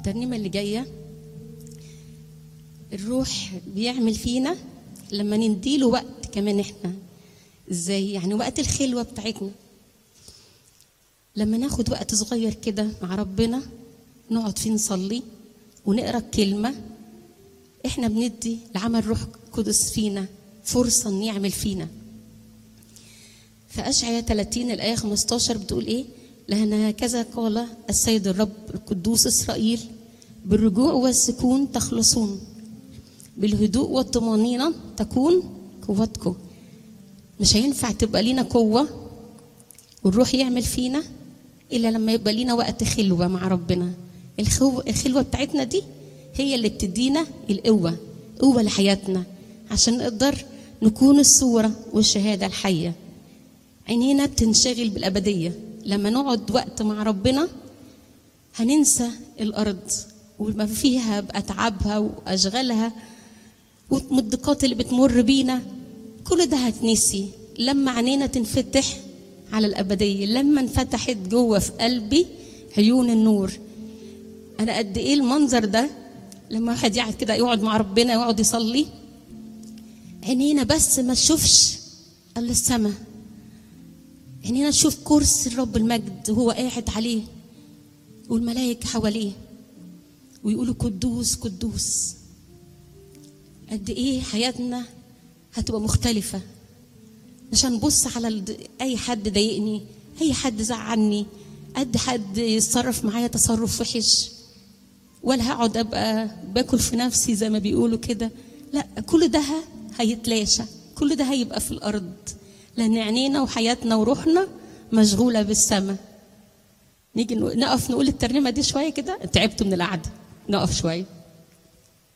الترنيمة اللي جاية الروح بيعمل فينا لما نديله وقت كمان احنا ازاي يعني وقت الخلوة بتاعتنا لما ناخد وقت صغير كده مع ربنا نقعد فيه نصلي ونقرا الكلمة احنا بندي لعمل روح قدس فينا فرصة ان يعمل فينا فأشعية 30 الآية 15 بتقول إيه؟ لأن هكذا قال السيد الرب القدوس إسرائيل بالرجوع والسكون تخلصون بالهدوء والطمأنينة تكون قوتكم مش هينفع تبقى لينا قوة والروح يعمل فينا إلا لما يبقى لينا وقت خلوة مع ربنا الخو- الخلوة بتاعتنا دي هي اللي بتدينا القوة قوة لحياتنا عشان نقدر نكون الصورة والشهادة الحية عينينا بتنشغل بالأبدية لما نقعد وقت مع ربنا هننسى الأرض وما فيها بأتعابها وأشغالها والضيقات اللي بتمر بينا كل ده هتنسي لما عينينا تنفتح على الأبدية لما انفتحت جوه في قلبي عيون النور أنا قد إيه المنظر ده لما واحد يقعد كده يقعد مع ربنا يقعد يصلي عينينا بس ما تشوفش إلا السماء عينينا تشوف كرسي الرب المجد وهو قاعد عليه والملائكة حواليه ويقولوا قدوس قدوس قد ايه حياتنا هتبقى مختلفة مش هنبص على الد- اي حد ضايقني اي حد زعلني قد حد يتصرف معايا تصرف وحش ولا هقعد ابقى باكل في نفسي زي ما بيقولوا كده لا كل ده هيتلاشى كل ده هيبقى في الارض لان عينينا وحياتنا وروحنا مشغوله بالسماء نيجي نق- نقف نقول الترنيمه دي شويه كده تعبت من القعده نقف شويه